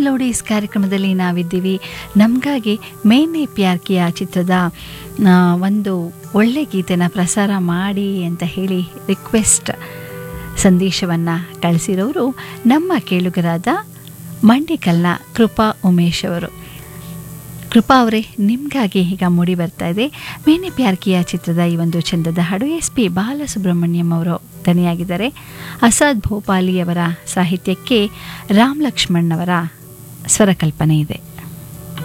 melodies ಕಾರ್ಯಕ್ರಮದಲ್ಲಿ ನಾವಿದ್ದೀವಿ ನಮಗಾಗಿ ಮೇನೆ ಪ್ಯಾರ್ಕಿಯ ಚಿತ್ರದ ಆ, ಒಂದು ಒಳ್ಳೆ ಗೀತೆನ ಪ್ರಸಾರ ಮಾಡಿ ಅಂತ ಹೇಳಿ ರಿಕ್ವೆಸ್ಟ್ ಸಂದೇಶವನ್ನು ಕಳಿಸಿರೋರು ನಮ್ಮ ಕೇಳುಗರಾದ ಮಂಡಿಕಲ್ನ ಕೃಪಾ ಉಮೇಶ್ ಅವರು ಕೃಪಾ ಅವರೇ ನಿಮಗಾಗಿ ಈಗ ಮೂಡಿ ಬರ್ತಾ ಇದೆ ಮೇನೆ ಪ್ಯಾರ್ಕಿಯ ಚಿತ್ರದ ಈ ಒಂದು ಚಂದದ ಹಾಡು ಎಸ್ ಪಿ ಬಾಲಸುಬ್ರಹ್ಮಣ್ಯಂ ಅವರು ದನಿಯಾಗಿದ್ದಾರೆ ಅಸಾದ್ ಭೋಪಾಲಿ ಅವರ ಸಾಹಿತ್ಯಕ್ಕೆ ರಾಮ್ ಲಕ್ಷ್ಮಣ್ ಅವರ ಸ್ವರಕಲ್ಪನೆ ಇದೆ